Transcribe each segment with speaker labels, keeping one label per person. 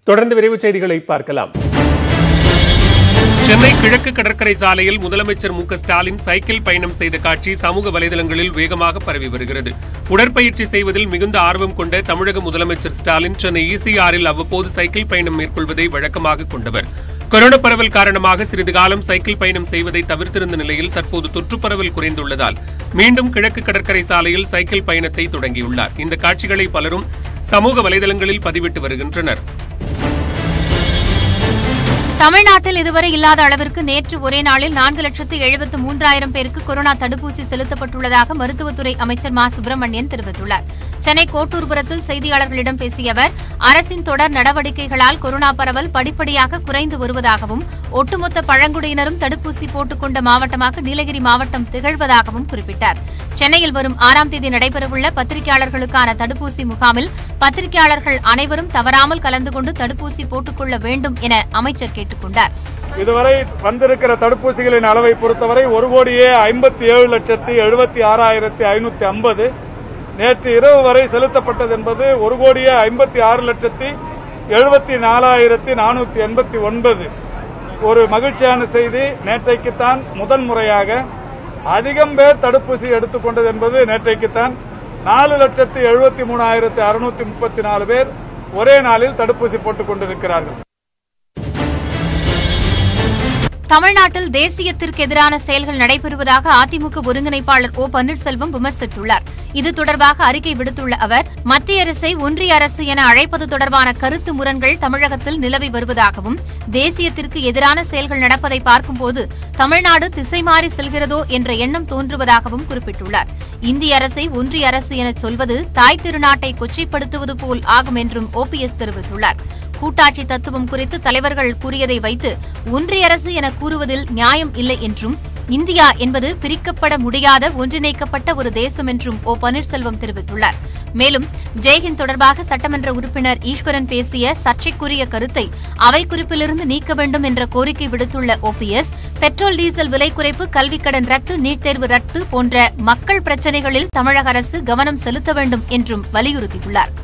Speaker 1: தொடர்ந்து விரைவுச் செய்திகளை பார்க்கலாம் சென்னை கிழக்கு கடற்கரை சாலையில் முதலமைச்சர் மு க ஸ்டாலின் சைக்கிள் பயணம் செய்த காட்சி சமூக வலைதளங்களில் வேகமாக பரவி வருகிறது உடற்பயிற்சி செய்வதில் மிகுந்த ஆர்வம் கொண்ட தமிழக முதலமைச்சர் ஸ்டாலின் சென்னை ஈசிஆரில் அவ்வப்போது சைக்கிள் பயணம் மேற்கொள்வதை வழக்கமாக கொண்டவர் கொரோனா பரவல் காரணமாக சிறிது காலம் சைக்கிள் பயணம் செய்வதை தவிர்த்திருந்த நிலையில் தற்போது தொற்று பரவல் குறைந்துள்ளதால் மீண்டும் கிழக்கு கடற்கரை சாலையில் சைக்கிள் பயணத்தை தொடங்கியுள்ளார் இந்த காட்சிகளை பலரும் சமூக வலைதளங்களில் பதிவிட்டு வருகின்றனர்
Speaker 2: தமிழ்நாட்டில் இதுவரை இல்லாத அளவிற்கு நேற்று ஒரே நாளில் நான்கு லட்சத்து எழுபத்து மூன்றாயிரம் பேருக்கு கொரோனா தடுப்பூசி செலுத்தப்பட்டுள்ளதாக மருத்துவத்துறை அமைச்சர் மா சுப்பிரமணியன் தெரிவித்துள்ளார் சென்னை கோட்டூர்புரத்தில் செய்தியாளர்களிடம் பேசிய அவர் அரசின் தொடர் நடவடிக்கைகளால் கொரோனா பரவல் படிப்படியாக குறைந்து வருவதாகவும் ஒட்டுமொத்த பழங்குடியினரும் தடுப்பூசி போட்டுக் கொண்ட மாவட்டமாக நீலகிரி மாவட்டம் திகழ்வதாகவும் குறிப்பிட்டார் சென்னையில் வரும் ஆறாம் தேதி நடைபெறவுள்ள பத்திரிகையாளர்களுக்கான தடுப்பூசி முகாமில் பத்திரிகையாளர்கள் அனைவரும் தவறாமல் கலந்து கொண்டு தடுப்பூசி போட்டுக் கொள்ள வேண்டும் என அமைச்சர் கேட்டுக் கொண்டார்
Speaker 3: இதுவரை வந்திருக்கிற தடுப்பூசிகளின் அளவை பொறுத்தவரை ஒரு கோடியே ஐம்பத்தி ஏழு லட்சத்தி எழுபத்தி ஆறாயிரத்தி ஐநூத்தி ஐம்பது நேற்று இரவு வரை செலுத்தப்பட்டது என்பது ஒரு கோடியே ஐம்பத்தி ஆறு லட்சத்தி எழுபத்தி நாலாயிரத்தி நானூத்தி எண்பத்தி ஒன்பது ஒரு மகிழ்ச்சியான செய்தி நேற்றைக்குத்தான் முதன் முறையாக அதிகம் பேர் தடுப்பூசி எடுத்துக்கொண்டது என்பது நேற்றைக்குத்தான் நாலு லட்சத்தி எழுபத்தி மூணாயிரத்தி அறுநூத்தி முப்பத்தி நாலு பேர் ஒரே நாளில் தடுப்பூசி போட்டுக் கொண்டிருக்கிறார்கள்
Speaker 2: தமிழ்நாட்டில் தேசியத்திற்கு எதிரான செயல்கள் நடைபெறுவதாக அதிமுக ஒருங்கிணைப்பாளர் ஓ பன்னீர்செல்வம் விமர்சித்துள்ளார் இது தொடர்பாக அறிக்கை விடுத்துள்ள அவர் மத்திய அரசை ஒன்றிய அரசு என அழைப்பது தொடர்பான கருத்து முரண்கள் தமிழகத்தில் நிலவி வருவதாகவும் தேசியத்திற்கு எதிரான செயல்கள் நடப்பதை பார்க்கும்போது தமிழ்நாடு திசை மாறி செல்கிறதோ என்ற எண்ணம் தோன்றுவதாகவும் குறிப்பிட்டுள்ளார் இந்திய அரசை ஒன்றிய அரசு என சொல்வது தாய் திருநாட்டை கொச்சைப்படுத்துவது போல் ஆகும் என்றும் ஓபிஎஸ் தெரிவித்துள்ளார் கூட்டாட்சி தத்துவம் குறித்து தலைவர்கள் கூறியதை வைத்து ஒன்றிய அரசு என கூறுவதில் நியாயம் இல்லை என்றும் இந்தியா என்பது பிரிக்கப்பட முடியாத ஒன்றிணைக்கப்பட்ட ஒரு தேசம் என்றும் ஓ பன்னீர்செல்வம் தெரிவித்துள்ளார் மேலும் ஜெய்ஹிந்த் தொடர்பாக சட்டமன்ற உறுப்பினர் ஈஸ்வரன் பேசிய சர்ச்சைக்குரிய கருத்தை அவை குறிப்பிலிருந்து நீக்க வேண்டும் என்ற கோரிக்கை விடுத்துள்ள ஓபிஎஸ் பெட்ரோல் டீசல் விலை குறைப்பு கல்விக்கடன் ரத்து நீட் தேர்வு ரத்து போன்ற மக்கள் பிரச்சினைகளில் தமிழக அரசு கவனம் செலுத்த வேண்டும் என்றும் வலியுறுத்தியுள்ளார்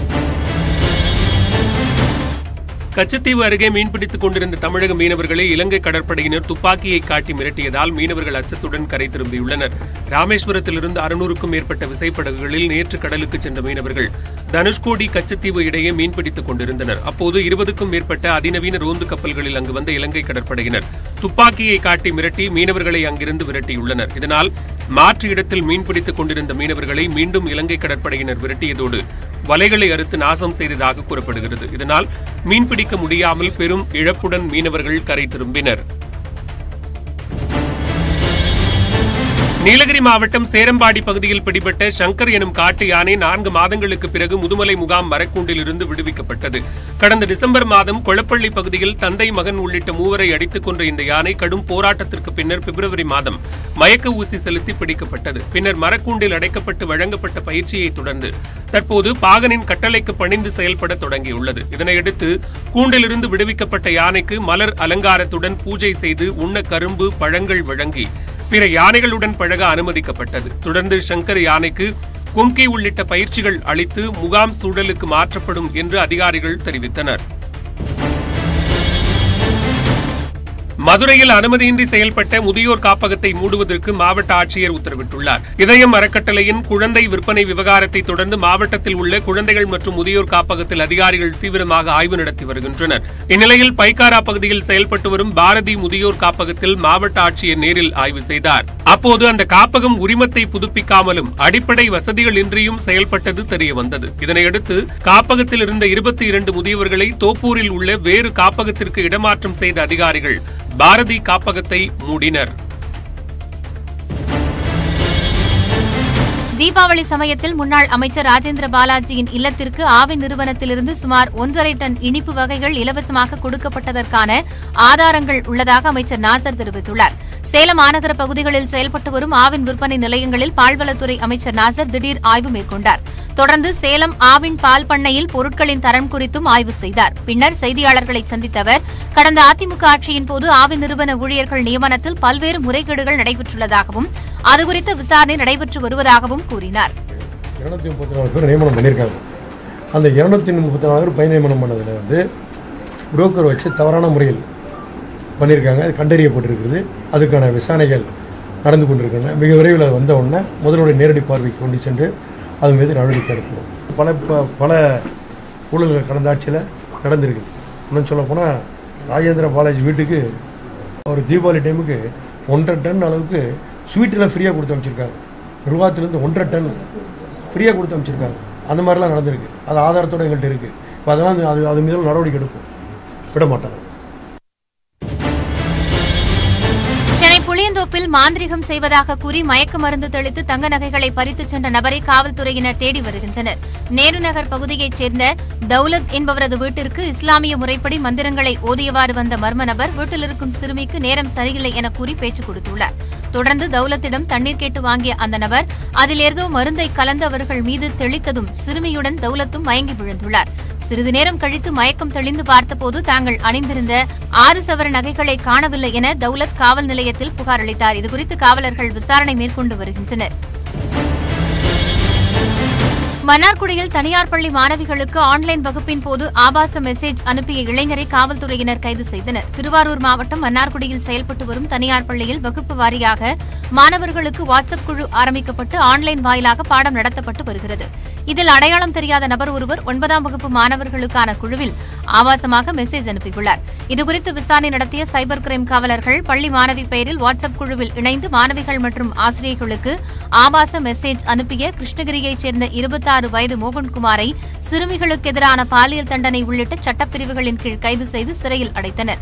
Speaker 1: கச்சத்தீவு அருகே மீன்பிடித்துக் கொண்டிருந்த தமிழக மீனவர்களை இலங்கை கடற்படையினர் துப்பாக்கியை காட்டி மிரட்டியதால் மீனவர்கள் அச்சத்துடன் கரை திரும்பியுள்ளனர் ராமேஸ்வரத்திலிருந்து அறுநூறுக்கும் மேற்பட்ட விசைப்படகுகளில் நேற்று கடலுக்கு சென்ற மீனவர்கள் தனுஷ்கோடி கச்சத்தீவு இடையே மீன்பிடித்துக் கொண்டிருந்தனர் அப்போது இருபதுக்கும் மேற்பட்ட அதிநவீன ரோந்து கப்பல்களில் அங்கு வந்த இலங்கை கடற்படையினர் துப்பாக்கியை காட்டி மிரட்டி மீனவர்களை அங்கிருந்து விரட்டியுள்ளனர் இதனால் மாற்று இடத்தில் மீன்பிடித்துக் கொண்டிருந்த மீனவர்களை மீண்டும் இலங்கை கடற்படையினர் விரட்டியதோடு வலைகளை அறுத்து நாசம் செய்ததாக கூறப்படுகிறது இதனால் மீன்பிடிக்க முடியாமல் பெரும் இழப்புடன் மீனவர்கள் கரை திரும்பினர் நீலகிரி மாவட்டம் சேரம்பாடி பகுதியில் பிடிபட்ட சங்கர் எனும் காட்டு யானை நான்கு மாதங்களுக்கு பிறகு முதுமலை முகாம் மரக்கூண்டில் இருந்து விடுவிக்கப்பட்டது கடந்த டிசம்பர் மாதம் கொளப்பள்ளி பகுதியில் தந்தை மகன் உள்ளிட்ட மூவரை அடித்துக் கொன்ற இந்த யானை கடும் போராட்டத்திற்கு பின்னர் பிப்ரவரி மாதம் மயக்க ஊசி செலுத்தி பிடிக்கப்பட்டது பின்னர் மரக்கூண்டில் அடைக்கப்பட்டு வழங்கப்பட்ட பயிற்சியை தொடர்ந்து தற்போது பாகனின் கட்டளைக்கு பணிந்து செயல்பட தொடங்கியுள்ளது இதனையடுத்து கூண்டிலிருந்து விடுவிக்கப்பட்ட யானைக்கு மலர் அலங்காரத்துடன் பூஜை செய்து உண்ண கரும்பு பழங்கள் வழங்கி பிற யானைகளுடன் பழக அனுமதிக்கப்பட்டது தொடர்ந்து சங்கர் யானைக்கு கும்கி உள்ளிட்ட பயிற்சிகள் அளித்து முகாம் சூழலுக்கு மாற்றப்படும் என்று அதிகாரிகள் தெரிவித்தனர் மதுரையில் அனுமதியின்றி செயல்பட்ட முதியோர் காப்பகத்தை மூடுவதற்கு மாவட்ட ஆட்சியர் உத்தரவிட்டுள்ளார் இதயம் அறக்கட்டளையின் குழந்தை விற்பனை விவகாரத்தை தொடர்ந்து மாவட்டத்தில் உள்ள குழந்தைகள் மற்றும் முதியோர் காப்பகத்தில் அதிகாரிகள் தீவிரமாக ஆய்வு நடத்தி வருகின்றனர் இந்நிலையில் பைக்காரா பகுதியில் செயல்பட்டு வரும் பாரதி முதியோர் காப்பகத்தில் மாவட்ட ஆட்சியர் நேரில் ஆய்வு செய்தார் அப்போது அந்த காப்பகம் உரிமத்தை புதுப்பிக்காமலும் அடிப்படை வசதிகள் இன்றியும் செயல்பட்டது தெரிய வந்தது இதனையடுத்து காப்பகத்தில் இருந்த இருபத்தி இரண்டு முதியவர்களை தோப்பூரில் உள்ள வேறு காப்பகத்திற்கு இடமாற்றம் செய்த அதிகாரிகள் பாரதி காப்பகத்தை மூடினர்
Speaker 2: தீபாவளி சமயத்தில் முன்னாள் அமைச்சர் ராஜேந்திர பாலாஜியின் இல்லத்திற்கு ஆவின் நிறுவனத்திலிருந்து சுமார் ஒன்றரை டன் இனிப்பு வகைகள் இலவசமாக கொடுக்கப்பட்டதற்கான ஆதாரங்கள் உள்ளதாக அமைச்சர் நாசர் தெரிவித்துள்ளார் சேலம் மாநகர பகுதிகளில் செயல்பட்டு வரும் ஆவின் விற்பனை நிலையங்களில் பால்வளத்துறை அமைச்சர் நாசர் திடீர் ஆய்வு மேற்கொண்டார் தொடர்ந்து சேலம் ஆவின் பால் பண்ணையில் பொருட்களின் தரம் குறித்தும் ஆய்வு செய்தார் பின்னர் செய்தியாளர்களை சந்தித்த அவர் கடந்த அதிமுக ஆட்சியின் போது ஆவின் நிறுவன ஊழியர்கள் நியமனத்தில் பல்வேறு முறைகேடுகள் நடைபெற்றுள்ளதாகவும் அது குறித்த விசாரணை நடைபெற்று வருவதாகவும் கூறினார்
Speaker 4: இரநூத்தி முப்பத்தி நாலு பேர் நியமனம் பண்ணியிருக்காங்க அந்த இரநூத்தி முப்பத்தி நாலு பேர் பணி நியமனம் பண்ணதில் வந்து புரோக்கர் வச்சு தவறான முறையில் பண்ணியிருக்காங்க அது கண்டறியப்பட்டிருக்கிறது அதுக்கான விசாரணைகள் நடந்து கொண்டிருக்கின்றன மிக விரைவில் அது வந்த உடனே முதல்வருடைய நேரடி பார்வைக்கு கொண்டு சென்று அது மீது நடவடிக்கை எடுப்போம் பல ப- பல ஊழல்கள் கடந்த ஆட்சியில் நடந்திருக்கு இன்னும் சொல்லப்போனால் ராஜேந்திர பாலாஜி வீட்டுக்கு ஒரு தீபாவளி டைமுக்கு ஒன்றரை டன் அளவுக்கு ஸ்வீட்டெல்லாம் ஃப்ரீயாக கொடுத்து அமைச்சிருக்காங்க நிர்வாகத்திலேருந்து ஒன்றரை டன் ஃப்ரீயாக கொடுத்து அமைச்சிருக்காங்க அந்த மாதிரிலாம் நடந்திருக்கு அது ஆதாரத்தோடு எங்கள்கிட்ட இருக்குது இப்போ அதெல்லாம் அது அது மீது நடவடிக்கை எடுப்போம் விட மாட்டாங்க
Speaker 2: சென்னை புளியந்தோப்பில் மாந்திரிகம் செய்வதாக கூறி மயக்க மருந்து தெளித்து தங்க நகைகளை பறித்துச் சென்ற நபரை காவல்துறையினர் தேடி வருகின்றனர் நேரு நகர் பகுதியைச் சேர்ந்த தௌலத் என்பவரது வீட்டிற்கு இஸ்லாமிய முறைப்படி மந்திரங்களை ஓதியவாறு வந்த மர்ம நபர் வீட்டில் இருக்கும் சிறுமிக்கு நேரம் சரியில்லை என கூறி பேச்சு கொடுத்துள்ளார் தொடர்ந்து தௌலத்திடம் தண்ணீர் கேட்டு வாங்கிய அந்த நபர் அதில் ஏதோ மருந்தை கலந்து அவர்கள் மீது தெளித்ததும் சிறுமியுடன் தௌலத்தும் மயங்கி விழுந்துள்ளார் சிறிது நேரம் கழித்து மயக்கம் தெளிந்து பார்த்தபோது தாங்கள் அணிந்திருந்த ஆறு சவர நகைகளை காணவில்லை என தௌலத் காவல் நிலையத்தில் புகார் அளித்தார் இதுகுறித்து காவலர்கள் விசாரணை மேற்கொண்டு வருகின்றனர் மன்னார்குடியில் தனியார் பள்ளி மாணவிகளுக்கு ஆன்லைன் வகுப்பின் போது ஆபாச மெசேஜ் அனுப்பிய இளைஞரை காவல்துறையினர் கைது செய்தனர் திருவாரூர் மாவட்டம் மன்னார்குடியில் செயல்பட்டு வரும் தனியார் பள்ளியில் வகுப்பு வாரியாக மாணவர்களுக்கு வாட்ஸ்அப் குழு ஆரம்பிக்கப்பட்டு ஆன்லைன் வாயிலாக பாடம் நடத்தப்பட்டு வருகிறது இதில் அடையாளம் தெரியாத நபர் ஒருவர் ஒன்பதாம் வகுப்பு மாணவர்களுக்கான குழுவில் ஆபாசமாக மெசேஜ் அனுப்பியுள்ளார் இதுகுறித்து விசாரணை நடத்திய சைபர் கிரைம் காவலர்கள் பள்ளி மாணவி பெயரில் வாட்ஸ்அப் குழுவில் இணைந்து மாணவிகள் மற்றும் ஆசிரியர்களுக்கு ஆபாச மெசேஜ் அனுப்பிய கிருஷ்ணகிரியைச் சேர்ந்த இருபத்தாறு வயது மோகன்குமாரை சிறுமிகளுக்கு எதிரான பாலியல் தண்டனை உள்ளிட்ட சட்டப்பிரிவுகளின் கீழ் கைது செய்து சிறையில் அடைத்தனர்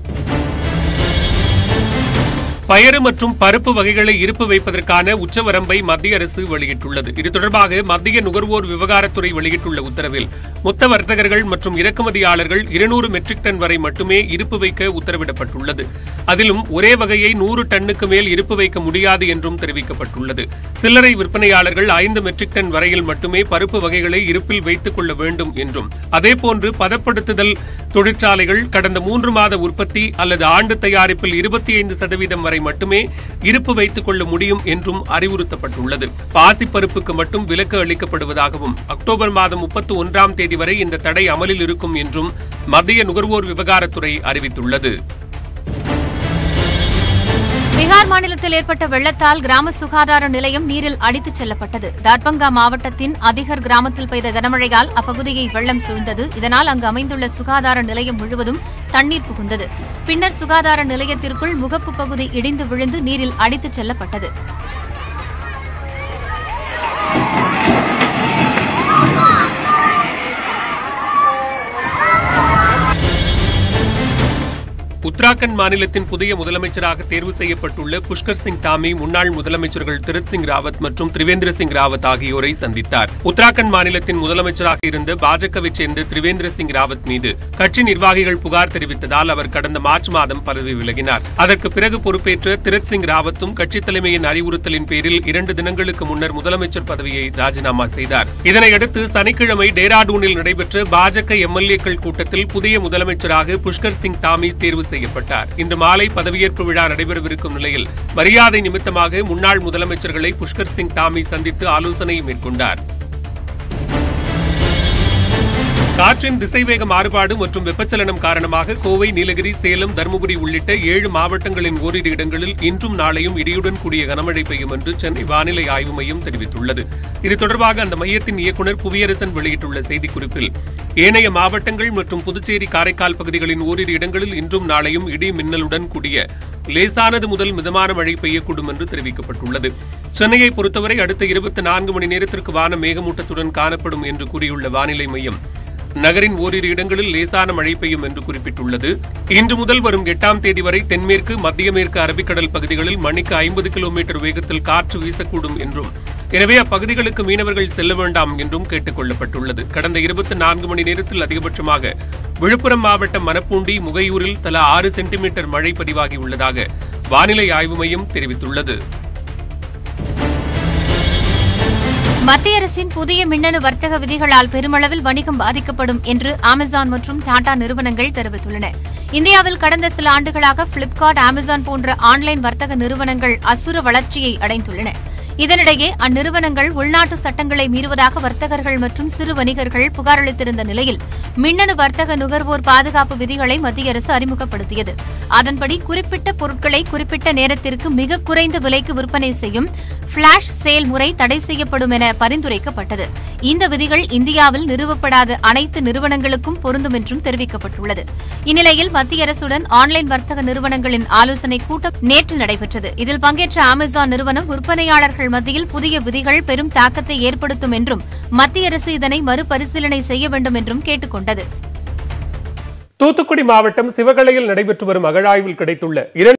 Speaker 1: பயறு மற்றும் பருப்பு வகைகளை இருப்பு வைப்பதற்கான உச்சவரம்பை மத்திய அரசு வெளியிட்டுள்ளது இது தொடர்பாக மத்திய நுகர்வோர் விவகாரத்துறை வெளியிட்டுள்ள உத்தரவில் மொத்த வர்த்தகர்கள் மற்றும் இறக்குமதியாளர்கள் இருநூறு மெட்ரிக் டன் வரை மட்டுமே இருப்பு வைக்க உத்தரவிடப்பட்டுள்ளது அதிலும் ஒரே வகையை நூறு டன்னுக்கு மேல் இருப்பு வைக்க முடியாது என்றும் தெரிவிக்கப்பட்டுள்ளது சில்லறை விற்பனையாளர்கள் ஐந்து மெட்ரிக் டன் வரையில் மட்டுமே பருப்பு வகைகளை இருப்பில் வைத்துக் கொள்ள வேண்டும் என்றும் அதேபோன்று பதப்படுத்துதல் தொழிற்சாலைகள் கடந்த மூன்று மாத உற்பத்தி அல்லது ஆண்டு தயாரிப்பில் இருபத்தி ஐந்து சதவீதம் வரை மட்டுமே இருப்பு வைத்துக் கொள்ள முடியும் என்றும் அறிவுறுத்தப்பட்டுள்ளது பாசிப்பருப்புக்கு மட்டும் விலக்கு அளிக்கப்படுவதாகவும் அக்டோபர் மாதம் முப்பத்தி ஒன்றாம் தேதி வரை இந்த தடை அமலில் இருக்கும் என்றும் மத்திய நுகர்வோர் விவகாரத்துறை அறிவித்துள்ளது
Speaker 2: பீகார் மாநிலத்தில் ஏற்பட்ட வெள்ளத்தால் கிராம சுகாதார நிலையம் நீரில் அடித்துச் செல்லப்பட்டது தர்பங்கா மாவட்டத்தின் அதிகர் கிராமத்தில் பெய்த கனமழையால் அப்பகுதியை வெள்ளம் சூழ்ந்தது இதனால் அங்கு அமைந்துள்ள சுகாதார நிலையம் முழுவதும் தண்ணீர் புகுந்தது பின்னர் சுகாதார நிலையத்திற்குள் முகப்பு பகுதி இடிந்து விழுந்து நீரில் அடித்துச் செல்லப்பட்டது
Speaker 1: உத்தராகண்ட் மாநிலத்தின் புதிய முதலமைச்சராக தேர்வு செய்யப்பட்டுள்ள புஷ்கர் சிங் தாமி முன்னாள் முதலமைச்சர்கள் திருத் சிங் ராவத் மற்றும் திரிவேந்திர சிங் ராவத் ஆகியோரை சந்தித்தார் உத்தராகண்ட் மாநிலத்தின் முதலமைச்சராக இருந்த பாஜகவைச் சேர்ந்த திரிவேந்திர சிங் ராவத் மீது கட்சி நிர்வாகிகள் புகார் தெரிவித்ததால் அவர் கடந்த மார்ச் மாதம் பதவி விலகினார் அதற்கு பிறகு பொறுப்பேற்ற திரத் சிங் ராவத்தும் கட்சித் தலைமையின் அறிவுறுத்தலின் பேரில் இரண்டு தினங்களுக்கு முன்னர் முதலமைச்சர் பதவியை ராஜினாமா செய்தார் இதனையடுத்து சனிக்கிழமை டேராடூனில் நடைபெற்ற பாஜக எம்எல்ஏக்கள் கூட்டத்தில் புதிய முதலமைச்சராக புஷ்கர் சிங் தாமி தேர்வு செய்யப்பட்டார் இன்று மாலை பதவியேற்பு விழா நடைபெறவிருக்கும் நிலையில் மரியாதை நிமித்தமாக முன்னாள் முதலமைச்சர்களை புஷ்கர் சிங் தாமி சந்தித்து ஆலோசனை மேற்கொண்டார் காற்றின் திசைவேக மாறுபாடு மற்றும் வெப்பச்சலனம் காரணமாக கோவை நீலகிரி சேலம் தருமபுரி உள்ளிட்ட ஏழு மாவட்டங்களின் ஓரிரு இடங்களில் இன்றும் நாளையும் இடியுடன் கூடிய கனமழை பெய்யும் என்று சென்னை வானிலை ஆய்வு மையம் தெரிவித்துள்ளது இது தொடர்பாக அந்த மையத்தின் இயக்குநர் புவியரசன் வெளியிட்டுள்ள செய்திக்குறிப்பில் ஏனைய மாவட்டங்கள் மற்றும் புதுச்சேரி காரைக்கால் பகுதிகளின் ஓரிரு இடங்களில் இன்றும் நாளையும் இடி மின்னலுடன் கூடிய லேசானது முதல் மிதமான மழை பெய்யக்கூடும் என்று தெரிவிக்கப்பட்டுள்ளது சென்னையை பொறுத்தவரை அடுத்த இருபத்தி நான்கு மணி நேரத்திற்கு வானம் மேகமூட்டத்துடன் காணப்படும் என்று கூறியுள்ள வானிலை மையம் நகரின் ஓரிரு இடங்களில் லேசான மழை பெய்யும் என்று குறிப்பிட்டுள்ளது இன்று முதல் வரும் எட்டாம் தேதி வரை தென்மேற்கு மத்திய மேற்கு அரபிக்கடல் பகுதிகளில் மணிக்கு ஐம்பது கிலோமீட்டர் வேகத்தில் காற்று வீசக்கூடும் என்றும் எனவே அப்பகுதிகளுக்கு மீனவர்கள் செல்ல வேண்டாம் என்றும் கேட்டுக் கொள்ளப்பட்டுள்ளது கடந்த இருபத்தி நான்கு மணி நேரத்தில் அதிகபட்சமாக விழுப்புரம் மாவட்டம் மணப்பூண்டி முகையூரில் தலா ஆறு சென்டிமீட்டர் மழை பதிவாகியுள்ளதாக வானிலை ஆய்வு மையம் தெரிவித்துள்ளது
Speaker 2: மத்திய அரசின் புதிய மின்னணு வர்த்தக விதிகளால் பெருமளவில் வணிகம் பாதிக்கப்படும் என்று அமேசான் மற்றும் டாடா நிறுவனங்கள் தெரிவித்துள்ளன இந்தியாவில் கடந்த சில ஆண்டுகளாக பிளிப்கார்ட் அமேசான் போன்ற ஆன்லைன் வர்த்தக நிறுவனங்கள் அசுர வளர்ச்சியை அடைந்துள்ளன இதனிடையே அந்நிறுவனங்கள் உள்நாட்டு சட்டங்களை மீறுவதாக வர்த்தகர்கள் மற்றும் சிறு வணிகர்கள் புகார் அளித்திருந்த நிலையில் மின்னணு வர்த்தக நுகர்வோர் பாதுகாப்பு விதிகளை மத்திய அரசு அறிமுகப்படுத்தியது அதன்படி குறிப்பிட்ட பொருட்களை குறிப்பிட்ட நேரத்திற்கு மிக குறைந்த விலைக்கு விற்பனை செய்யும் பிளாஷ் சேல் முறை தடை செய்யப்படும் என பரிந்துரைக்கப்பட்டது இந்த விதிகள் இந்தியாவில் நிறுவப்படாத அனைத்து நிறுவனங்களுக்கும் பொருந்தும் என்றும் தெரிவிக்கப்பட்டுள்ளது இந்நிலையில் மத்திய அரசுடன் ஆன்லைன் வர்த்தக நிறுவனங்களின் ஆலோசனைக் கூட்டம் நேற்று நடைபெற்றது இதில் பங்கேற்ற அமேசான் நிறுவனம் விற்பனையாளர்கள் மத்தியில் புதிய விதிகள் பெரும் தாக்கத்தை ஏற்படுத்தும் என்றும் மத்திய அரசு இதனை மறுபரிசீலனை செய்ய வேண்டும் என்றும் கேட்டுக் கொண்டது
Speaker 1: தூத்துக்குடி மாவட்டம் சிவகலையில் நடைபெற்று வரும் அகழாய்வில் கிடைத்துள்ள இரண்டு